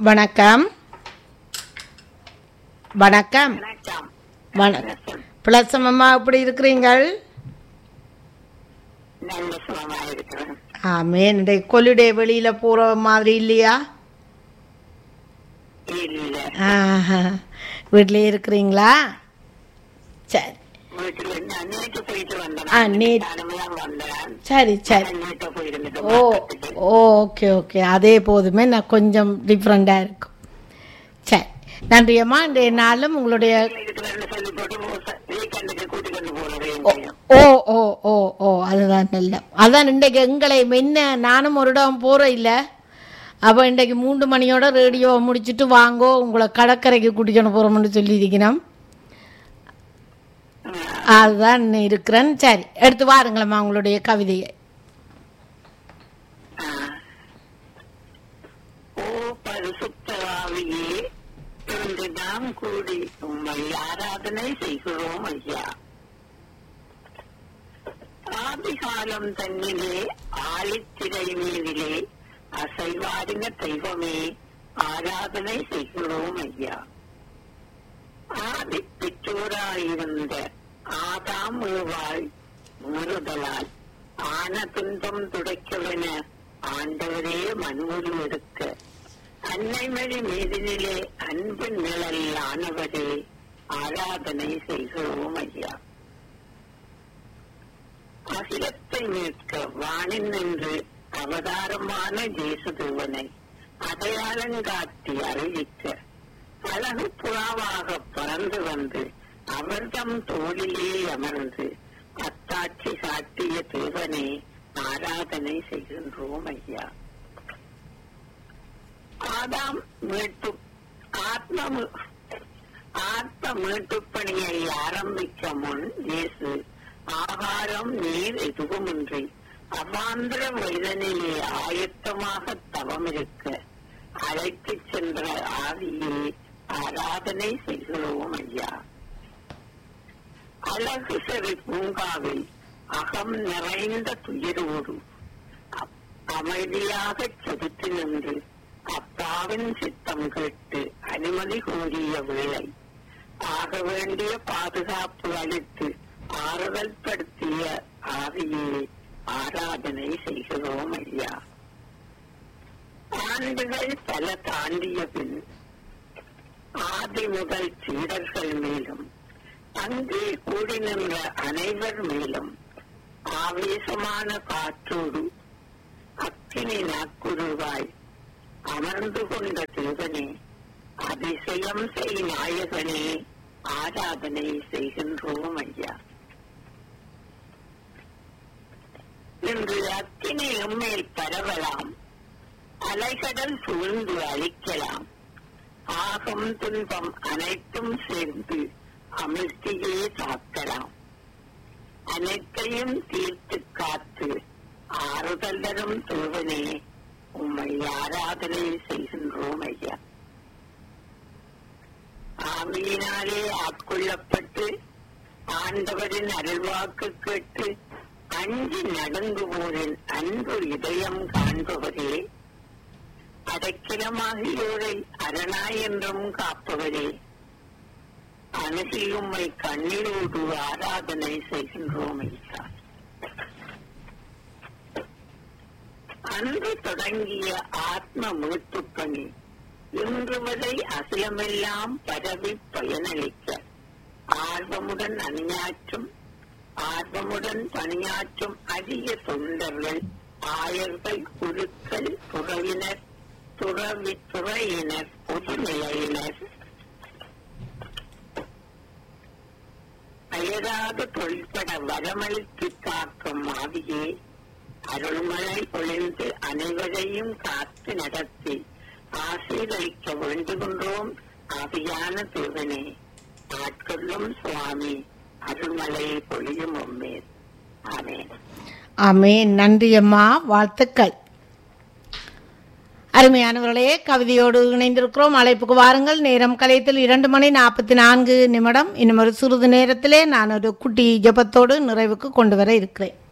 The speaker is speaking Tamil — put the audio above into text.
வணக்கம் வணக்கம் வணக்கம் வணக்கம் பிளசம் அம்மா எப்படி இருக்கிறீங்கள் நல்ல சுகமா இருக்கிறேன் ஆமே இந்த கொலுடே வெளியில போற மாதிரி இல்லையா இல்ல ஆஹா. வீட்டிலே இருக்கிறீங்களா சரி வீட்டுல நான் நேற்று போயிட்டு வந்தேன் ஆ, நேத்து. தான் வந்தேன் சரி சரி நேற்று போயிருந்துட்டு ஓ ஓகே ஓகே அதே போதுமே நான் கொஞ்சம் டிஃப்ரெண்டாக இருக்கும் சரி நன்றி அம்மா இன்றைய நாளும் உங்களுடைய இருக்கிறேன்னு சொல்லி போட்டு வீக்கெண்டுக்கு கூட்டி கொண்டு போறது ஓ ஓ ஓ ஓ அதுதான் நல்ல அதான் இன்றைக்கு எங்களை முன்ன நானும் ஒரு இடம் போகிறேன் இல்லை அப்போ இன்றைக்கு மூன்று மணியோட ரேடியோவை முடிச்சுட்டு வாங்கோ உங்களை கடற்கரைக்கு கூட்டிக்கொண்டு போகிறோம்னு சொல்லியிருக்கிறோம் அதுதான் இருக்கிறேன் சரி எடுத்து வாருங்களம்மா உங்களுடைய கவிதையை ஓ பரிசுத்தவாவியே இன்று நாம் கூடி உம்மை ஆராதனை செய்கிறோம் ஐயா ஆதிகாலம் தன்னிலே ஆழித்திரை மீதிலே அசைவாரின தெய்வமே ஆராதனை செய்கிறோம் ஐயா ஆதி பெற்றோராயிருந்த ஆதாம் ஏவாள் மீறுதலால் ஆன துன்பம் துடைக்கவென ஆண்டவரே மனுவில் எடுக்க அன்னைமணி மீதினிலே அன்பு நிழல் ஆனவரே ஆராதனை செய்கிறோம் ஐயா அகிலத்தை மீட்க வானில் நின்று அவதாரமான தேசதேவனை அடையாளங்காட்டி அறிவிக்க அழகு புறாவாக பறந்து வந்து அவர்தம் தோளிலே அமர்ந்து அத்தாட்சி காட்டிய தேவனே ஆராதனை செய்கின்றோம் ஐயா ஆதாம் மீட்பு ஆத்ம மீ- ஆத்ம மீட்புப் பணியை ஆரம்பிக்க முன் இயேசு ஆகாரம் நீர் எதுவுமின்றி அவாந்திர வயதனிலே ஆயத்தமாக தவம் இருக்க அழைத்துச் சென்ற ஆவியே ஆராதனை செய்கிறோம் ஐயா அழகு சரி பூங்காவில் அகம் நிறைந்த துயரோடு அப்- அமைதியாகச் செதுத்து நின்று அப்பாவின் சித்தம் கேட்டு அனுமதி கோரிய வேளை ஆக வேண்டிய பாதுகாப்பு அளித்து ஆறுதல் படுத்திய ஆவியே ஆராதனை செய்கிறோம் ஐயா ஆண்டுகள் பல தாண்டிய பின் ஆதி முதல் சீடர்கள் மேலும் அங்கே கூடி நின்ற அனைவர் மேலும் ஆவேசமான காற்றோடு அக்கினி நாக்குருவாய் அமர்ந்து கொண்ட தேவனே அதிசயம் செய் நாயகனே ஆராதனை செய்கின்றோம் ஐயா இன்று அக்கினி எம்மேல் பரவலாம் அலைகடல் சூழ்ந்து அழிக்கலாம் ஆகம் துன்பம் அனைத்தும் சேர்ந்து அமிழ்த்தியே தாக்கலாம் அனைத்தையும் தீர்த்து காத்து ஆறுதல் தரும் தேவனே உம்மை ஆராதனை செய்கின்றோம் ஐயா ஆவியினாலே ஆட்கொள்ளப்பட்டு ஆண்டவரின் அருள்வாக்கு கேட்டு அஞ்சி நடங்குவோரின் அன்பு இதயம் காண்பவரே அடைக்கலமாகியோரை அரணாய் என்றும் காப்பவரே அணுகி உம்மை கண்ணீரோடு ஆராதனை செய்கின்றோம் ஐயா அன்று தொடங்கிய ஆத்ம மீட்புப் பணி இன்று வரை அசிலமெல்லாம் பரவி பயனளிக்க ஆர்வமுடன் அணியாற்றும் ஆர்வமுடன் பணியாற்றும் அரிய தொண்டர்கள் ஆயர்கள் குழுக்கள் துறவினர் துறவி துறையினர் பொதுநிலையினர் அயராத தொழிற்பட வரமளித்து காக்கும் ஆவியே அருள்மழை பொழிந்து அனைவரையும் காத்து நடத்தி ஆசீர்வதிக்க வேண்டுகின்றோம் ஆவியான தேவனே ஆட்கொள்ளும் சுவாமி அருள்மலை பொழியும் உம்மேல் ஆமென் ஆமே நன்றி அம்மா வாழ்த்துக்கள் அருமையானவர்களே கவிதையோடு இணைந்திருக்கிறோம் அழைப்புக்கு வாருங்கள் நேரம் கலையத்தில் இரண்டு மணி நாற்பத்தி நான்கு நிமிடம் இன்னும் ஒரு சிறிது நேரத்திலே நான் ஒரு குட்டி ஜெபத்தோடு நிறைவுக்கு கொண்டு வர இருக்கிறேன்